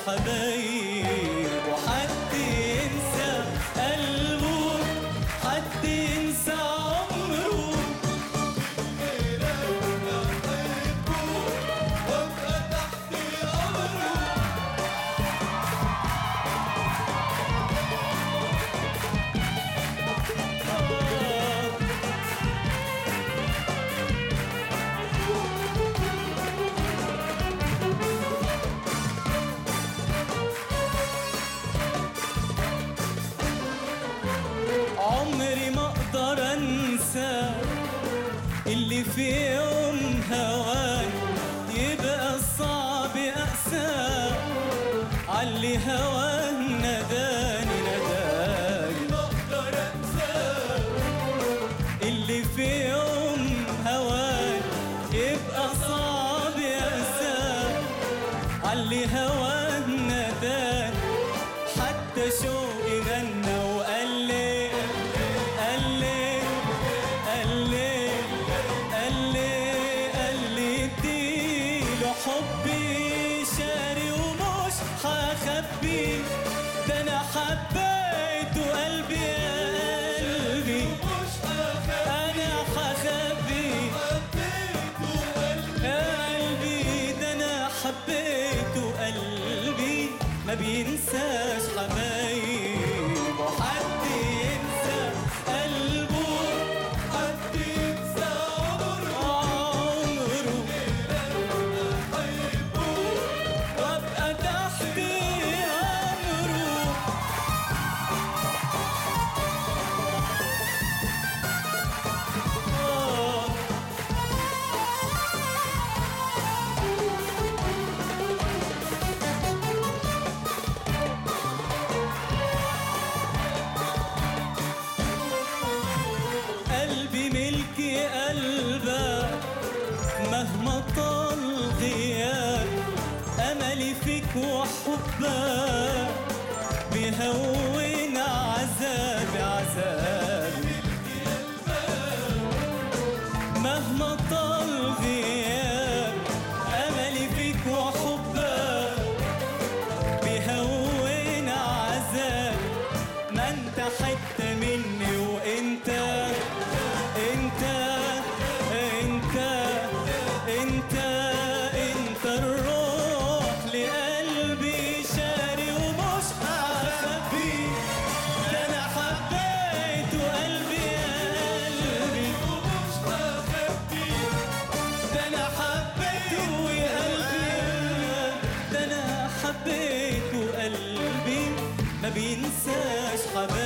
حبايب وحد ينسى قلبه حد ينسى عمره عمري ما اقدر انسى اللي في يوم هواني يبقى صعب اقسى علي هواه نداني نداني ما اقدر انسى اللي في يوم هواني يبقى صعب اقسى علي هواه نداني حتى شوقي غنى وقال لي قال لي قال لي قال لي قال لي اديله حبي شاري ومش هخبي ده انا حبيته قلبي يا قلبي انا هخبي يا قلبي ده انا حبيته قلبي ما بينساش حبايبه حد ينسى قلبه حد ينسى عمره عمره وابقى تحت امره آه قلبي ملكي قلبك مهما طال غياب املي فيك وحبك بيهون عذابي عذابي مهما طال غياب املي فيك وحبك بيهون عذاب ما انت حتة مني وانت انت انت انت انت الروح لقلبي شاري ومش هخبي ده انا حبيته قلبي يا قلبي ومش هخبي ده انا حبيته يا قلبي ده انا حبيته قلبي ما بينساش حبايبي